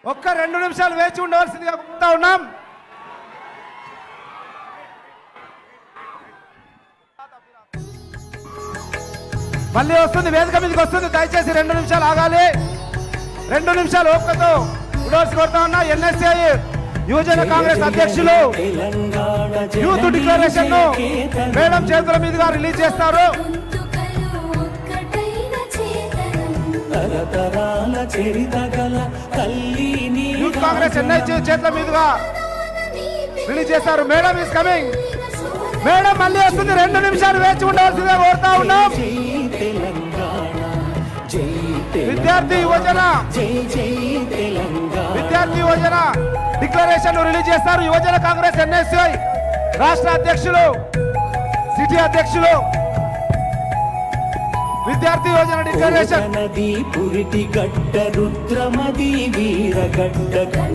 ఒక్క రెండు నిమిషాలు వేచి ఉండవలసిందిగా కోరుతా ఉన్నాం మళ్ళీ వస్తుంది వేదిక మీదకి వస్తుంది దయచేసి రెండు నిమిషాలు ఆగాలి రెండు నిమిషాలు ఓపికతో ఉండవలసి కోరుతా ఉన్నా ఎన్ఎస్ఐ యువజన కాంగ్రెస్ అధ్యక్షులు యూత్ డిక్లరేషన్ ను మేడం చేతుల మీదుగా రిలీజ్ చేస్తారు తరతరాల చరిత గల తల్లి నీ యూత్ కాంగ్రెస్ ఎన్ఐ చేతుల మీదుగా రిలీజ్ చేస్తారు మేడం ఇస్ కమింగ్ మేడం మళ్ళీ వస్తుంది రెండు నిమిషాలు వేచి ఉండవలసిందిగా కోరుతా ఉన్నాం జై తెలంగాణ జై తెలంగాణ విద్యార్థి యువజన జై జై తెలంగాణ విద్యార్థి యువజన డిక్లరేషన్ రిలీజ్ చేస్తారు యువజన కాంగ్రెస్ ఎన్ఎస్ఐ రాష్ట్ర అధ్యక్షులు సిటీ అధ్యక్షులు విద్యార్థి యువజన డిక్లరేషన్ నది పురిటి గడ్డ రుద్రమది వీరగడ్డ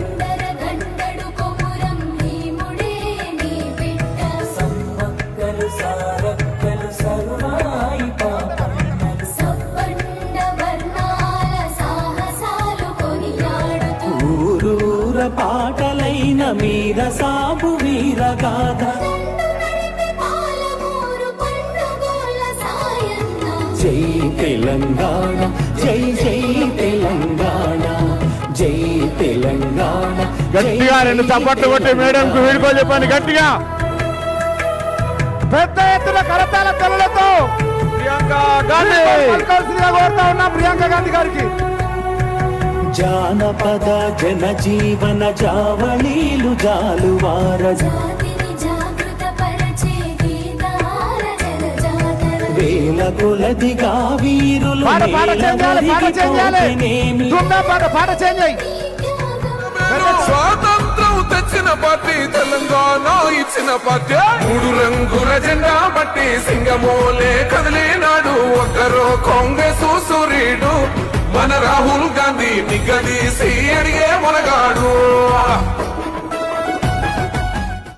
సమ్మక్కలు సారక్కలు సర్వాయి పాపన్నలు ఊరూర పాటలైన మీర సాబు వీరగాథ జై తెలంగాణ జై జై తెలంగాణ జై తెలంగాణ గట్టిగా రెండు చప్పట్లు కొట్టి మేడంకు వీడుకో చెప్పండి గట్టిగా పెద్ద ఎత్తున కరతాల తెల్లలతో ప్రియాంక గాంధీ పలకాల్సిందిగా కోరుతా ఉన్నా ప్రియాంక గాంధీ గారికి జానపద జనజీవన జావళీలు జాలువార వేల కొలదిగా వీరులు పాట పాట చేంజ్ చేయాలి పాట చేంజ్ చేయాలి నేలనరిగిపోతేనేమి ధూమ్ధాం పాట పాట చేంజ్ అయ్యి స్వాతంత్రం తెచ్చిన పార్టీ తెలంగాణ ఇచ్చిన పార్టీ మూడు రంగుల జెండా బట్టి సింగమోలే కదిలినాడు ఒక్కరో కాంగ్రెస్ సూర్యుడు మన రాహుల్ గాంధీ నిగ్గదీసి అడిగే మొనగాడు